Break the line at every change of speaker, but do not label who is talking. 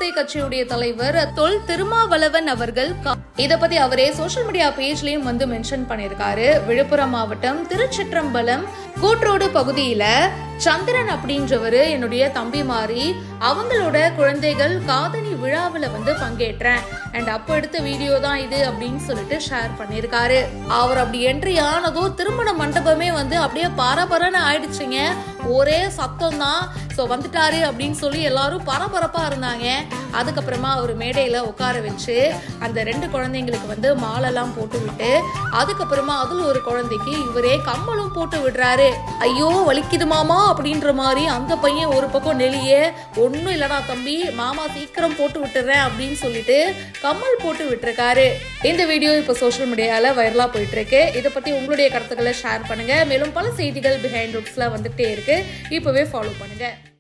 விடுதலை கட்சியுடைய தலைவர் தொல் திருமாவளவன் அவர்கள் கா- இத பத்தி அவரே சோஷியல் மீடியா பேஜ்லயும் வந்து மென்ஷன் பண்ணிருக்காரு விழுப்புரம் மாவட்டம் திருச்சிற்றம்பலம் கூட்ரோடு பகுதியில சந்திரன் அப்படின்றவரு என்னுடைய தம்பி மாறி அவங்களோட குழந்தைகள் காதணி விழாவில் வந்து பங்கேற்றேன் அண்ட் அப்போ எடுத்த வீடியோ தான் இது அப்படின்னு சொல்லிட்டு ஷேர் பண்ணியிருக்காரு அவர் அப்படி என்ட்ரி ஆனதும் திருமண மண்டபமே வந்து அப்படியே பரபரன்னு ஆயிடுச்சுங்க ஒரே சத்தம் தான் ஸோ வந்துட்டாரு அப்படின்னு சொல்லி எல்லாரும் பரபரப்பா இருந்தாங்க அதுக்கப்புறமா அவர் மேடையில உட்கார வச்சு அந்த ரெண்டு குழந்தைங்களுக்கு வந்து மாலைலாம் போட்டு விட்டு அதுக்கப்புறமா அதுல ஒரு குழந்தைக்கு இவரே கம்மலும் போட்டு விடுறாரு ஐயோ வலிக்குது மாமா அப்படின்ற மாதிரி அந்த பையன் ஒரு பக்கம் நெளியே ஒன்றும் இல்லடா தம்பி மாமா சீக்கிரம் போட்டு விட்டுறேன் அப்படின்னு சொல்லிட்டு கம்மல் போட்டு விட்டுருக்காரு இந்த வீடியோ இப்போ சோஷியல் மீடியால வைரலா போயிட்டு இருக்கு இதை பத்தி உங்களுடைய கருத்துக்களை ஷேர் பண்ணுங்க மேலும் பல செய்திகள் பிஹைண்ட் ரூட்ஸ்ல வந்துகிட்டே இருக்கு இப்பவே ஃபாலோ பண்ணுங்க